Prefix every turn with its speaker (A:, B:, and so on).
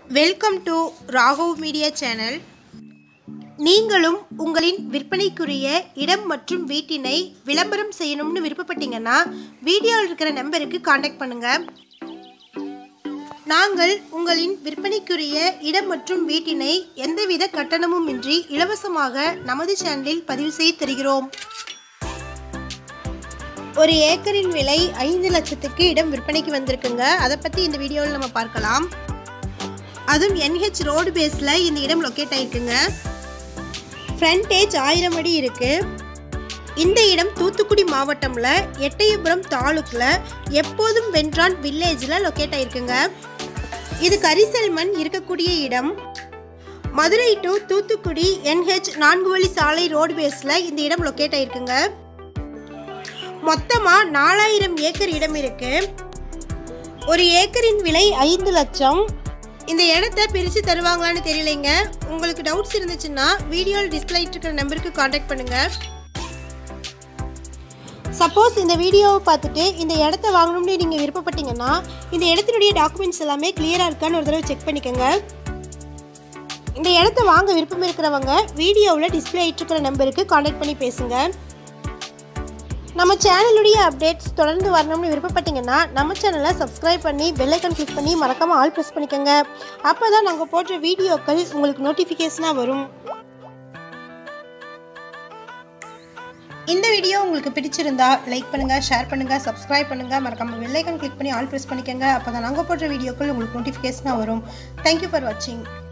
A: welcome to Raghav media channel நீங்களும் உங்களின் விற்பனைக்குரிய இடம் மற்றும் வீட்டினை விளம்பரம் செய்யணும்னு விருப்பப்பட்டீங்கன்னா வீடியோவில் இருக்கிற நம்பருக்கு காண்டாக்ட் பண்ணுங்க நாங்கள் உங்களின் விற்பனைக்குரிய இடம் மற்றும் வீட்டினை எந்தவித கட்டணமும் இன்றி இலவசமாக நமது சேனலில் பதிவு செய்து தருகிறோம் ஒரு ஏக்கரின் விலை ஐந்து லட்சத்துக்கு இடம் விற்பனைக்கு வந்திருக்குங்க அதை பற்றி இந்த வீடியோவில் நம்ம பார்க்கலாம் அதுவும் என்ஹெச் ரோடு பேஸில் இந்த இடம் லொக்கேட் ஆகிருக்குங்க ஃப்ரண்டேஜ் ஆயிரம் அடி இருக்குது இந்த இடம் தூத்துக்குடி மாவட்டமில் எட்டயபுரம் தாலுக்கில் எப்போதும் வென்றான் வில்லேஜில் லொக்கேட் ஆகிருக்குங்க இது கரிசல் மண் இருக்கக்கூடிய இடம் மதுரை டு தூத்துக்குடி என்ஹெச் நான்கு வழி சாலை ரோடு பேஸில் இந்த இடம் லொக்கேட் ஆகிருக்குங்க மொத்தமாக நாலாயிரம் ஏக்கர் இடம் இருக்கு ஒரு ஏக்கரின் விலை ஐந்து லட்சம் இந்த இடத்த பிரித்து தருவாங்களான்னு தெரியலைங்க உங்களுக்கு டவுட்ஸ் இருந்துச்சுன்னா வீடியோவில் டிஸ்பிளே இருக்கிற நம்பருக்கு காண்டாக்ட் பண்ணுங்க சப்போஸ் இந்த வீடியோவை பார்த்துட்டு இந்த இடத்த வாங்கணும்னு நீங்கள் விருப்பப்பட்டீங்கன்னா இந்த இடத்தினுடைய டாக்குமெண்ட்ஸ் எல்லாமே கிளியராக இருக்கான்னு ஒரு தடவை செக் பண்ணிக்கோங்க இந்த இடத்த வாங்க விருப்பம் இருக்கிறவங்க வீடியோவில் டிஸ்பிளே இருக்கிற நம்பருக்கு காண்டாக்ட் பண்ணி பேசுங்க நம்ம சேனலுடைய அப்டேட்ஸ் தொடர்ந்து வரணும்னு விருப்பப்பட்டீங்கன்னா நம்ம சேனலை சப்ஸ்கிரைப் பண்ணி பெல் ஐக்கன் கிளிக் பண்ணி மறக்காமல் ஆல் ப்ரெஸ் பண்ணிக்கோங்க அப்போ தான் நாங்கள் போடுற வீடியோக்கள் உங்களுக்கு நோட்டிஃபிகேஷனாக வரும் இந்த வீடியோ உங்களுக்கு பிடிச்சிருந்தா லைக் பண்ணுங்கள் ஷேர் பண்ணுங்கள் சப்ஸ்கிரைப் பண்ணுங்கள் மறக்காமல் பெல் ஐக்கன் கிளிக் பண்ணி ஆல் ப்ரெஸ் பண்ணிக்கோங்க அப்போ தான் நாங்கள் போடுற வீடியோக்கள் உங்களுக்கு நோட்டிஃபிகேஷனாக வரும் தேங்க்யூ ஃபார் வாட்சிங்